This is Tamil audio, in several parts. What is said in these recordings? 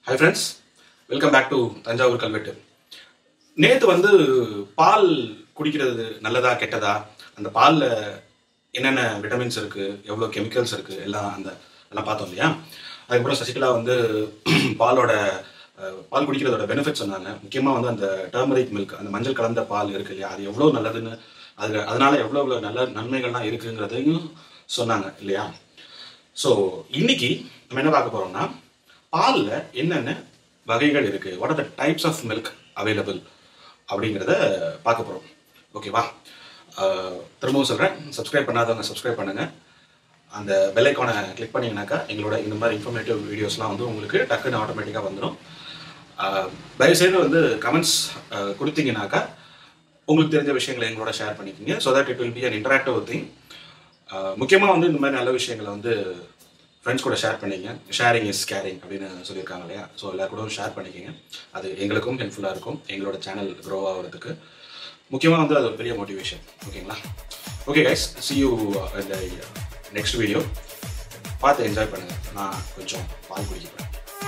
hi friends welcome back to Thanjavur கல்வெட்டு நேற்று வந்து பால் குடிக்கிறது நல்லதா கெட்டதா அந்த பாலில் என்னென்ன விட்டமின்ஸ் இருக்குது எவ்வளோ கெமிக்கல்ஸ் இருக்குது எல்லாம் அந்த எல்லாம் பார்த்தோம் இல்லையா அதுக்கப்புறம் சசிகலா வந்து பாலோட அஹ், பால் குடிக்கிறதோட பெனிஃபிட் சொன்னாங்க முக்கியமாக வந்து அந்த டர்மரிக் மில்க் அந்த மஞ்சள் கலந்த பால் இருக்கு இல்லையா அது எவ்வளோ நல்லதுன்னு அது அதனால எவ்வளோ எவ்வளோ நல்ல நன்மைகள்லாம் இருக்குங்கிறதையும் சொன்னாங்க இல்லையா ஸோ இன்னைக்கு நம்ம என்ன பார்க்க போறோம்னா பாலில் என்னென்ன வகைகள் இருக்கு what are the types of milk available அப்படிங்கிறத பார்க்க போறோம் ஓகேவா அஹ், திரும்பவும் சொல்றேன் சப்ஸ்கிரைப் பண்ணாதவங்க சப்ஸ்கிரைப் பண்ணுங்க அந்த பெல் ஐக்கானை கிளிக் பண்ணீங்கன்னாக்கா எங்களோட இந்த மாதிரி இன்ஃபர்மேட்டிவ் வீடியோஸ்லாம் வந்து உங்களுக்கு டக்குன்னு ஆட்டோமேட்டிக்காக வந்துடும் தயவுசெய்து வந்து கமெண்ட்ஸ் கொடுத்தீங்கன்னாக்கா உங்களுக்கு தெரிஞ்ச விஷயங்களை எங்களோட ஷேர் பண்ணிக்கிங்க so that it will be an interactive thing முக்கியமாக வந்து இந்த மாதிரி நல்ல விஷயங்களை வந்து ஃப்ரெண்ட்ஸ் கூட ஷேர் பண்ணிங்க ஷேரிங் இஸ் கேரிங் அப்படின்னு சொல்லியிருக்காங்க இல்லையா ஸோ எல்லா கூட ஷேர் பண்ணிக்கிங்க அது எங்களுக்கும் ஹெல்ப்ஃபுல்லாக இருக்கும் எங்களோட சேனல் க்ரோ ஆகிறதுக்கு முக்கியமாக வந்து அது ஒரு பெரிய மோட்டிவேஷன் ஓகேங்களா ஓகே கைஸ் சி யூ இந்த நெக்ஸ்ட் வீடியோ பார்த்து என்ஜாய் பண்ணுங்கள் நான் கொஞ்சம் பால் குடிக்கிறேன்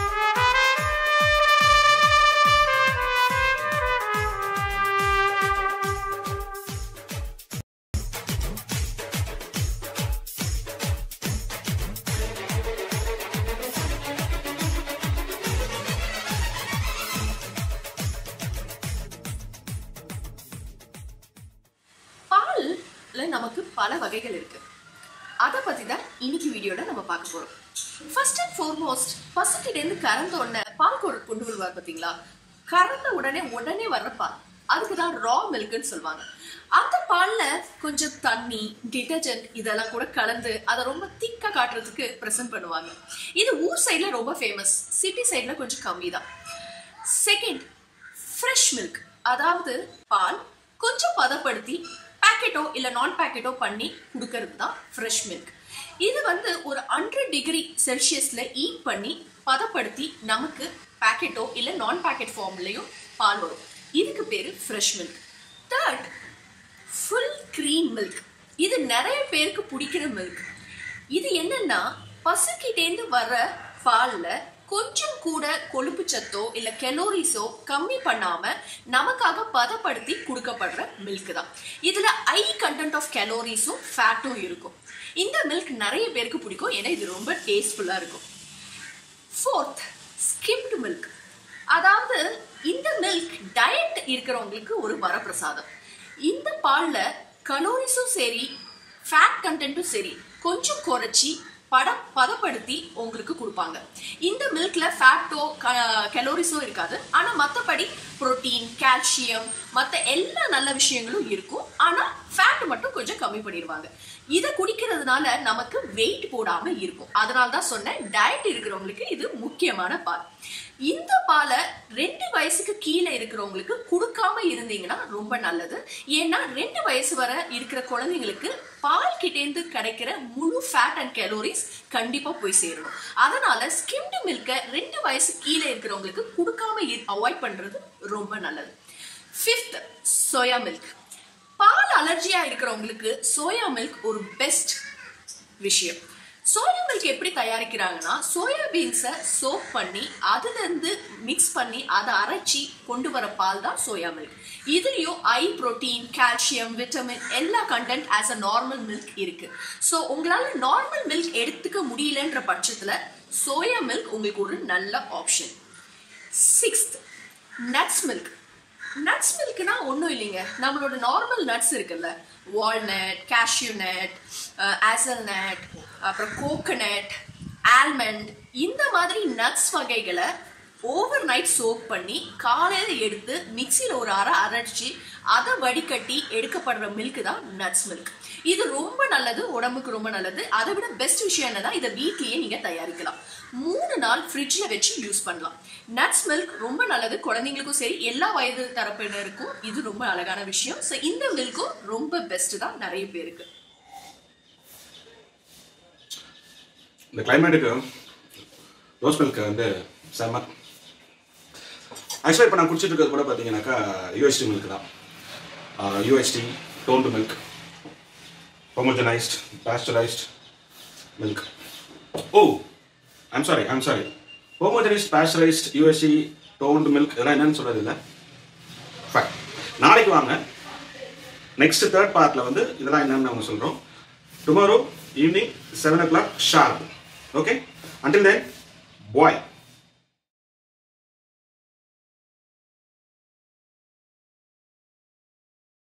பால்ல நமக்கு பல வகைகள் இருக்கு அதை பத்தி தான் இன்னைக்கு வீடியோல நம்ம பார்க்க போறோம் ஃபர்ஸ்ட் அண்ட் ஃபார்மோஸ்ட் பசுக்கிட்ட இருந்து கறந்த உடனே பால் கொடு கொண்டு வருவார் பாத்தீங்களா கறந்த உடனே உடனே வர்ற பால் அதுக்கு தான் ரா மில்க்னு சொல்லுவாங்க அந்த பால்ல கொஞ்சம் தண்ணி டிடர்ஜென்ட் இதெல்லாம் கூட கலந்து அதை ரொம்ப திக்கா காட்டுறதுக்கு ப்ரெசென்ட் பண்ணுவாங்க இது ஊர் சைட்ல ரொம்ப ஃபேமஸ் சிட்டி சைட்ல கொஞ்சம் கம்மி தான் செகண்ட் ஃப்ரெஷ் மில்க் அதாவது பால் கொஞ்சம் பதப்படுத்தி பேக்கெட்டோ இல்லை நான் பேக்கெட்டோ பண்ணி கொடுக்கறது தான் ஃப்ரெஷ் மில்க் இது வந்து ஒரு ஹண்ட்ரட் டிகிரி செல்சியஸில் ஈட் பண்ணி பதப்படுத்தி நமக்கு பேக்கெட்டோ இல்லை நான் பேக்கெட் ஃபார்ம்லேயும் பால் வரும் இதுக்கு பேர் fresh milk third full cream milk இது நிறைய பேருக்கு பிடிக்கிற மில்க் இது என்னன்னா பசுக்கிட்டேந்து வர பால்ல கொஞ்சம் கூட கொழுப்பு சத்தோ இல்ல கெலோரிஸோ கம்மி பண்ணாம நமக்காக பதப்படுத்தி கொடுக்கப்படுற மில்க் தான் இதுல ஐ கண்டென்ட் ஆஃப் கெலோரிஸும் ஃபேட்டும் இருக்கும் இந்த மில்க் நிறைய பேருக்கு பிடிக்கும் ஏன்னா இது ரொம்ப டேஸ்ட்ஃபுல்லா இருக்கும் ஃபோர்த் ஸ்கிம்டு மில்க் அதாவது இந்த மில்க் டயட் இருக்கிறவங்களுக்கு ஒரு வரப்பிரசாதம் இந்த பால்ல கலோரிஸும் சரி ஃபேட் கண்டென்ட்டும் சரி கொஞ்சம் குறைச்சி பட பதப்படுத்தி உங்களுக்கு கொடுப்பாங்க இந்த மில்க்ல ஃபேட்டோ கலோரிஸோ இருக்காது ஆனா மற்றபடி புரோட்டீன் கால்சியம் மற்ற எல்லா நல்ல விஷயங்களும் இருக்கும் ஆனா ஃபேட் மட்டும் கொஞ்சம் கம்மி பண்ணிடுவாங்க இதை குடிக்கிறதுனால நமக்கு வெயிட் போடாம இருக்கும் அதனால தான் சொன்னேன் டயட் இருக்கிறவங்களுக்கு இது முக்கியமான பால் இந்த பாலை ரெண்டு வயசுக்கு கீழே இருக்கிறவங்களுக்கு கொடுக்காம இருந்தீங்கன்னா ரொம்ப நல்லது ஏன்னா ரெண்டு வயசு வரை இருக்கிற குழந்தைங்களுக்கு பால் கிட்டேந்து கிடைக்கிற முழு ஃபேட் அண்ட் கலோரிஸ் கண்டிப்பா போய் சேரணும் அதனால ஸ்கிம்டு மில்கை ரெண்டு வயசு கீழே இருக்கிறவங்களுக்கு கொடுக்காம அவாய்ட் பண்றது ரொம்ப நல்லது ஃபிஃப்த் சோயா மில்க் பால் அலர்ஜியா இருக்கிறவங்களுக்கு சோயா மில்க் ஒரு பெஸ்ட் விஷயம் சோயா மில்க் எப்படி தயாரிக்கிறாங்கன்னா சோயா பீன்ஸை சோப் பண்ணி அதுல இருந்து மிக்ஸ் பண்ணி அதை அரைச்சி கொண்டு வர பால் தான் சோயா மில்க் இதுலயும் ஐ புரோட்டீன் கால்சியம் விட்டமின் எல்லா content as a normal milk இருக்கு ஸோ உங்களால நார்மல் மில்க் எடுத்துக்க முடியலன்ற பட்சத்துல சோயா மில்க் உங்களுக்கு ஒரு நல்ல option sixth nuts milk nuts மில்க்னா ஒன்றும் இல்லைங்க நம்மளோட நார்மல் நட்ஸ் இருக்குல்ல walnut cashew nut hazel nut அப்புறம் கோகனட் ஆல்மண்ட் இந்த மாதிரி நட்ஸ் வகைகளை ஓவர் நைட் சோக் பண்ணி காலையில் எடுத்து மிக்சியில் ஒரு அரை அரைச்சி அதை வடிகட்டி எடுக்கப்படுற மில்க் தான் நட்ஸ் மில்க் இது ரொம்ப நல்லது உடம்புக்கு ரொம்ப நல்லது அதை விட பெஸ்ட் விஷயம் என்னன்னா இதை வீட்லயே நீங்க தயாரிக்கலாம் மூணு நாள் ஃப்ரிட்ஜில் வச்சு யூஸ் பண்ணலாம் நட்ஸ் மில்க் ரொம்ப நல்லது குழந்தைங்களுக்கும் சரி எல்லா வயது தரப்பினருக்கும் இது ரொம்ப அழகான விஷயம் ஸோ இந்த மில்க்கும் ரொம்ப பெஸ்ட் தான் நிறைய பேருக்கு இந்த கிளைமேட்டுக்கு ரோஸ் மில்க் வந்து செம்ம ஆக்சுவலாக இப்போ நான் குடிச்சிட்டு இருக்கிறது கூட பார்த்தீங்கன்னாக்கா யூஎஸ்டி மில்க் தான் UHT toned milk homogenized pasteurized milk oh i'm sorry i'm sorry homogenised pasteurised UHT toned milk இதெல்லாம் என்னன்னு சொல்றது இல்லை ஃபைன் நாளைக்கு வாங்க நெக்ஸ்ட் தேர்ட் பார்ட்ல வந்து இதெல்லாம் என்னன்னு நம்ம சொல்றோம் tomorrow evening seven o'clock sharp okay until then பாய்